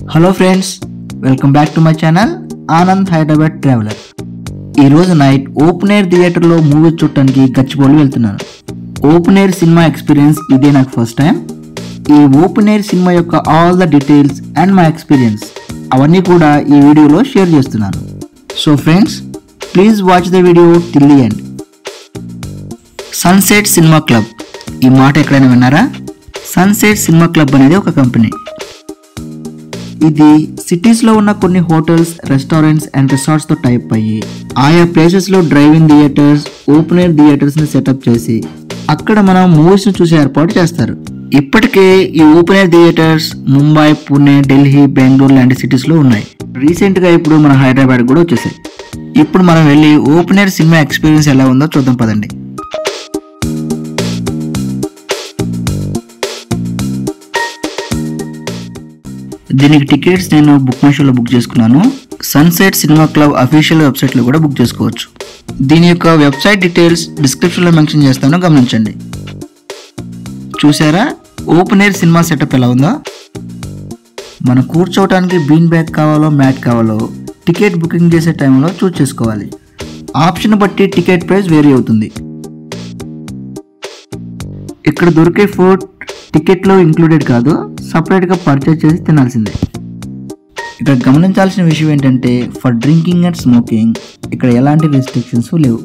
hello friends welcome back to my channel Anand Hyderabad traveller ఈరోజు night open air థియేటర్లో movie చూడటానికి గచ్చిబౌలి వెళ్తున్నాను ఓపెన్ ఎయిర్ సినిమా ఎక్స్పీరియన్స్ ఇదే నాకు ఫస్ట్ టైం ఈ ఓపెన్ ఎయిర్ సినిమా యొక్క all the details and my experience అవన్నీ కూడా ఈ వీడియోలో షేర్ చేస్తున్నాను so friends please watch the video till the end sunset cinema club ఈ మాట ఎక్కడైనా విన్నారా సన్సెట్ సినిమా క్లబ్ అనేది ఒక కంపెనీ ఇది సిటీస్లో ఉన్న కొన్ని హోటల్స్ రెస్టారెంట్స్ అండ్ రిసార్ట్స్తో టైప్ అయ్యి ఆయా ప్లేసెస్లో డ్రైవింగ్ థియేటర్స్ ఓపెన్ ఎయిర్ థియేటర్స్ని సెటప్ చేసి అక్కడ మనం మూవీస్ని చూసే ఏర్పాటు చేస్తారు ఇప్పటికే ఈ open air theatres Mumbai Pune Delhi Bengaluru లాంటి సిటీస్లో ఉన్నాయి రీసెంట్గా ఇప్పుడు మన హైదరాబాద్ కూడా వచ్చేసాయి ఇప్పుడు మనం వెళ్ళి ఓపెన్ ఎయిర్ సినిమా ఎక్స్పీరియన్స్ ఎలా ఉందో చూద్దాం పదండి దీనికి టికెట్స్ నేను బుక్ మై షోలో బుక్ చేసుకున్నాను సన్సెట్ సినిమా క్లబ్ అఫీషియల్ వెబ్సైట్లో కూడా బుక్ చేసుకోవచ్చు దీని యొక్క వెబ్సైట్ డీటెయిల్స్ డిస్క్రిప్షన్లో మెన్షన్ చేస్తాను గమనించండి చూసారా ఓపెన్ ఎయిర్ సినిమా సెటప్ ఎలా ఉందో మనం కూర్చోవడానికి బీన్ బ్యాగ్ కావాలో మ్యాట్ కావాలో టికెట్ బుకింగ్ చేసే టైంలో చూస్ చేసుకోవాలి ఆప్షన్ బట్టి టికెట్ ప్రైస్ వేరీ అవుతుంది ఇక్కడ దొరికే ఫుడ్ టికెట్లో ఇంక్లూడెడ్ కాదు సపరేట్గా పర్చేజ్ చేసి తినాల్సిందే ఇక్కడ గమనించాల్సిన విషయం ఏంటంటే ఫర్ డ్రింకింగ్ అండ్ స్మోకింగ్ ఇక్కడ ఎలాంటి రెస్ట్రిక్షన్స్ లేవు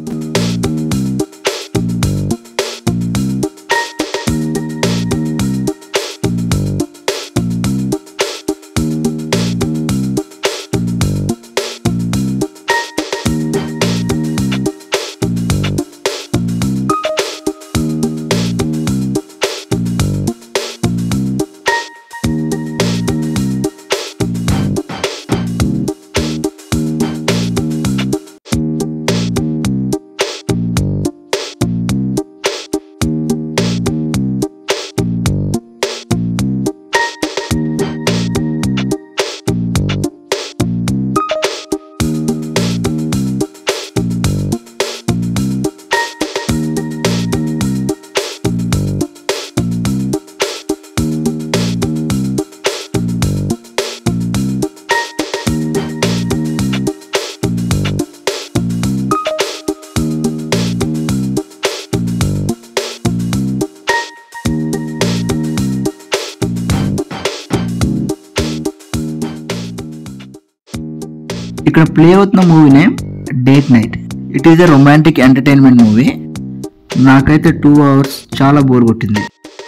ఇక్కడ ప్లే అవుతున్న movie name date night it is a romantic entertainment movie నాకైతే టూ అవర్స్ చాలా బోర్ కొట్టింది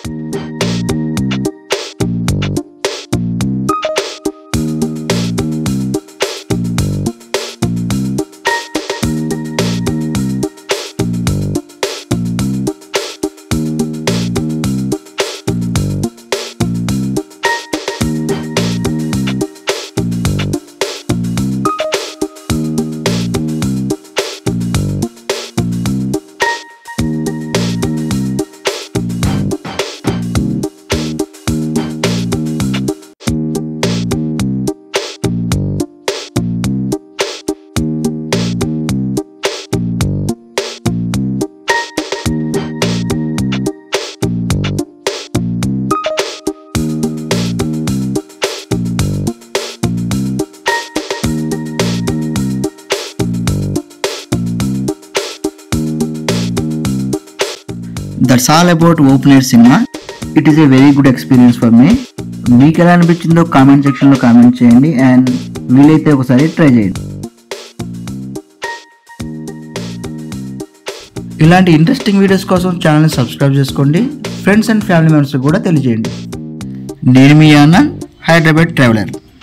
that's all about open air cinema it is a very good experience for me మీకు ఎలా అనిపించిందో కామెంట్ సెక్షన్లో కామెంట్ చేయండి అండ్ వీలైతే ఒకసారి ట్రై చేయండి ఇలాంటి ఇంట్రెస్టింగ్ వీడియోస్ కోసం ఛానల్ని సబ్స్క్రైబ్ చేసుకోండి ఫ్రెండ్స్ అండ్ ఫ్యామిలీ మెంబర్స్ కూడా తెలియజేయండి నేను మీ ఆనంద్ హైదరాబాద్ ట్రావెలర్